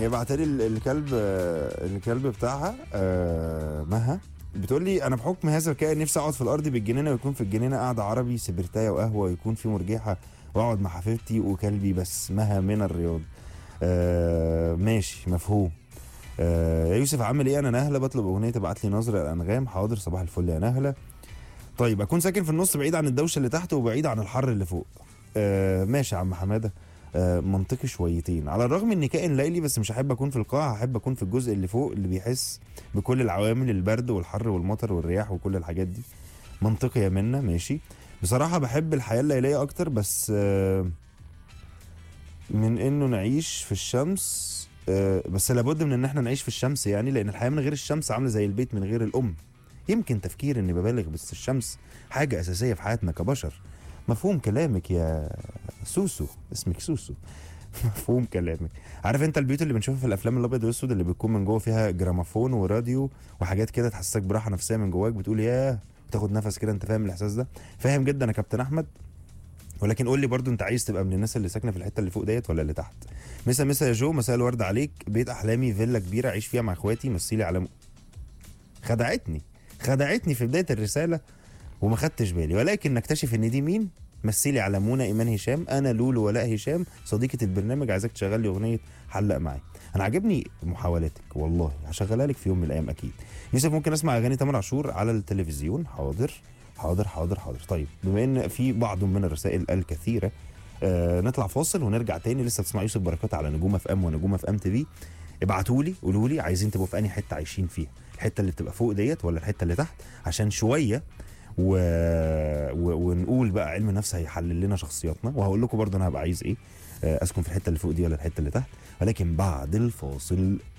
هي بعتلي ال- الكلب آه، الكلب بتاعها آه، مها بتقول لي انا بحكم هذا الكائن نفسي اقعد في الارض بالجنينه ويكون في الجنينه قاعده عربي سبرتايه وقهوه ويكون في مرجحه واقعد مع حفيدتي وكلبي بس مها من الرياض آه ماشي مفهوم آه يا يوسف عامل ايه انا نهله بطلب اغنيه تبعت لي نظره الانغام حاضر صباح الفل يا نهله طيب اكون ساكن في النص بعيد عن الدوشه اللي تحت وبعيد عن الحر اللي فوق آه ماشي يا عم حماده آه منطقي شويتين على الرغم اني كائن ليلي بس مش هحب اكون في القاع هحب اكون في الجزء اللي فوق اللي بيحس بكل العوامل البرد والحر والمطر والرياح وكل الحاجات دي منطقي يا منا ماشي بصراحة بحب الحياة الليلية أكتر بس آه، من إنه نعيش في الشمس آه، بس لابد من إن إحنا نعيش في الشمس يعني لأن الحياة من غير الشمس عاملة زي البيت من غير الأم يمكن تفكير إني ببالغ بس الشمس حاجة أساسية في حياتنا كبشر مفهوم كلامك يا سوسو اسمك سوسو مفهوم كلامك عارف انت البيوت اللي بنشوفها في الافلام الابيض والاسود اللي بتكون من جوه فيها جراموفون وراديو وحاجات كده تحسسك براحه نفسيه من جواك بتقول ياه وتاخد نفس كده انت فاهم الاحساس ده فاهم جدا يا كابتن احمد ولكن قول لي برضو انت عايز تبقى من الناس اللي ساكنه في الحته اللي فوق ديت ولا اللي تحت مسا مسا يا جو مساء الورد عليك بيت احلامي فيلا كبيره اعيش فيها مع اخواتي مثيلي على م... خدعتني خدعتني في بدايه الرساله وما خدتش بالي ولكن نكتشف ان دي مين مثلي على منى ايمان هشام انا لولو ولاء هشام صديقه البرنامج عايزاك تشغل لي اغنيه حلق معايا انا عاجبني محاولاتك والله هشغلها لك في يوم من الايام اكيد يوسف ممكن اسمع اغاني تامر عاشور على التلفزيون حاضر حاضر حاضر حاضر طيب بما ان في بعض من الرسائل الكثيره آه نطلع فاصل ونرجع تاني لسه بتسمع يوسف بركات على نجوم اف ام ونجوم اف ام تي في ابعتوا لي قولوا لي عايزين تبقوا في انهي حته عايشين فيها الحته اللي بتبقى فوق ديت ولا الحته اللي تحت عشان شويه و... و... ونقول بقى علم النفس هيحلل لنا شخصياتنا وهقول لكم برضه انا هبقى عايز ايه آه، اسكن في الحته اللي فوق دي ولا الحته اللي تحت ولكن بعد الفاصل